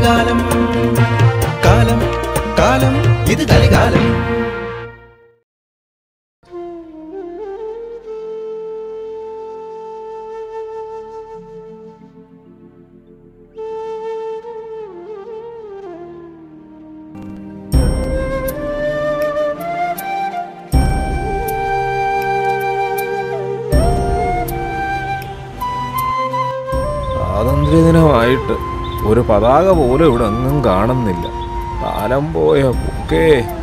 കലികാലം കാലം കാലം ഇത് കലികാലം സ്വാതന്ത്ര്യദിനമായിട്ട് ഒരു പതാക പോലും ഇവിടെ ഒന്നും കാണുന്നില്ല കാലം പോയ ബുക്കേ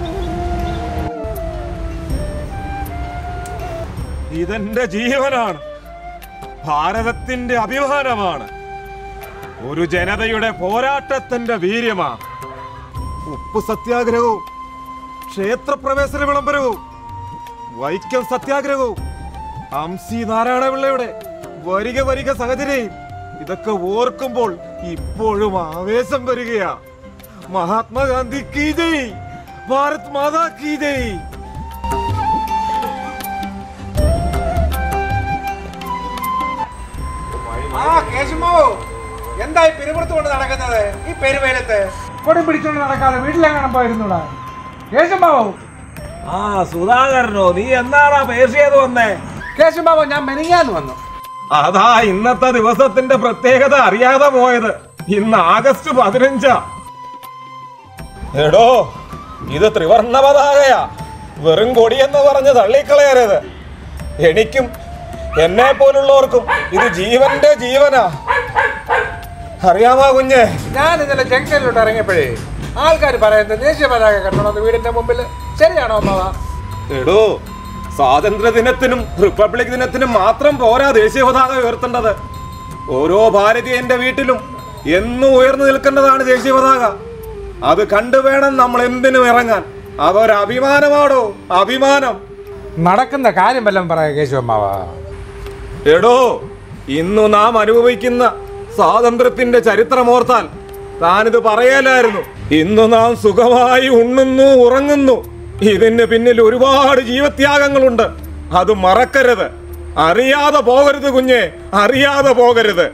ഇതെന്റെ ജീവനാണ് ഭാരതത്തിന്റെ അഭിമാനമാണ് ഒരു ജനതയുടെ പോരാട്ടത്തിന്റെ വീര്യമാ ഉപ്പ് സത്യാഗ്രഹവും ക്ഷേത്രപ്രവേശന വിളംബരവും വൈക്കം സത്യാഗ്രഹവും ഹംസി നാരായണപിള്ളയുടെ വരിക വരിക സഹചര്യം ഇതൊക്കെ ഓർക്കുമ്പോൾ ഇപ്പോഴും ആവേശം വരികയാ മഹാത്മാഗാന്ധി കീ ജയ് ഭാരത് മാതാ കീ ജയ് ആ കേശുമാവോ എന്തായി പിരിമുറുത്ത് കൊണ്ട് നടക്കുന്നത് ഈ പെരുവേലത്ത് കൊടി പിടിച്ചോണ്ട് നടക്കാതെ വീട്ടിലെങ്ങാനും പോയിരുന്നൂടാ കേശുമാവോ ആ സുധാകരനോ നീ എന്നാടാ പേശിയത് വന്നേ കേശുമാവോ ഞാൻ മെനിങ്ങാന്ന് വന്നു അതാ ഇന്നത്തെ ദിവസത്തിന്റെ പ്രത്യേകത അറിയാതെ പോയത് ഇന്ന് ആഗസ്റ്റ് പതിനഞ്ചാ എടോ ഇത് ത്രിവർണ പതാകയാ വെറും കൊടിയെന്ന് പറഞ്ഞ് തള്ളിക്കളയരുത് എനിക്കും എന്നെ പോലുള്ളവർക്കും ഇത് ജീവന്റെ ജീവനാ അറിയാമോ കുഞ്ഞെ ഞാൻ ഇന്നലെ ജംഗ്ഷനിലോട്ട് ഇറങ്ങിയപ്പോഴേ ആൾക്കാർ പറയുന്നത് ദേശീയ പതാക കെട്ടണമെന്ന് വീടിന്റെ മുമ്പിൽ ശരിയാണോ അമ്മാവ എടോ സ്വാതന്ത്ര്യ ദിനത്തിനും റിപ്പബ്ലിക് ദിനത്തിനും മാത്രം പോരാ ദേശീയ പതാക ഉയർത്തേണ്ടത് ഓരോ ഭാരതീയന്റെ വീട്ടിലും എന്നും ഉയർന്നു നിൽക്കേണ്ടതാണ് ദേശീയ പതാക അത് കണ്ടു വേണം നമ്മൾ എന്തിനും ഇറങ്ങാൻ അതൊരു അഭിമാനമാടോ അഭിമാനം നടക്കുന്ന കാര്യം വല്ലതും പറയാ കേശു അമ്മാവ എടോ ഇന്നു നാം അനുഭവിക്കുന്ന സ്വാതന്ത്ര്യത്തിന്റെ ചരിത്രമോർത്താൽ താനിത് പറയലായിരുന്നു ഇന്ന് നാം സുഖമായി ഉണ്ണുന്നു ഉറങ്ങുന്നു ഇതിന് പിന്നിൽ ഒരുപാട് ജീവത്യാഗങ്ങളുണ്ട് അത് മറക്കരുത് അറിയാതെ പോകരുത് കുഞ്ഞെ അറിയാതെ പോകരുത്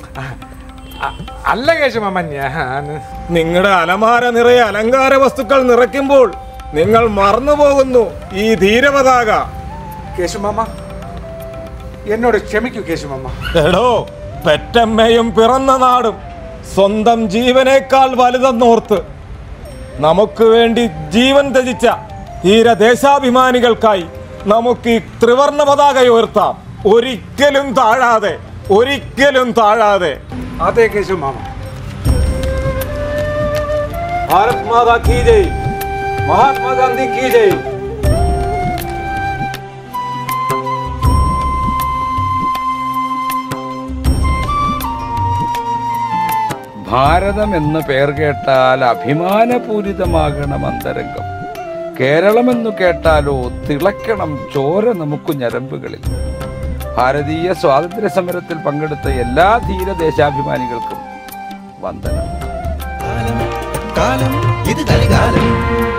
അല്ല കേശുമാമ ഞാൻ നിങ്ങളുടെ അലമാര നിറയെ അലങ്കാര വസ്തുക്കൾ നിറയ്ക്കുമ്പോൾ നിങ്ങൾ മറന്നു പോകുന്നു ഈ ധീരപതാക കേശുമാമ എന്നോട് ക്ഷമിക്കൂ കേശുമാമ എടോ പെറ്റമ്മയും പിറന്ന നാടും സ്വന്തം ജീവനേക്കാൾ വലുതെന്നോർത്ത് നമുക്ക് വേണ്ടി ജീവൻ ത്യജിച്ച ധീര ദേശാഭിമാനികൾക്കായി നമുക്ക് ഈ ത്രിവർണ പതാക ഉയർത്താം ഒരിക്കലും താഴാതെ ഒരിക്കലും താഴാതെ അതെ കേശുമാമ ഭാരത് മാതാ കീ ജയ് മഹാത്മാഗാന്ധി കീ ജയ് ഭാരതം എന്ന പേർ കേട്ടാൽ അഭിമാനപൂരിതമാകണം അന്തരംഗം കേരളമെന്നു കേട്ടാലോ തിളക്കണം ചോര നമുക്ക് ഞരമ്പുകളിൽ ഭാരതീയ സ്വാതന്ത്ര്യ സമരത്തിൽ പങ്കെടുത്ത എല്ലാ ധീരദേശാഭിമാനികൾക്കും വന്ദനം കാലം കാലം ഇത് കലികാലം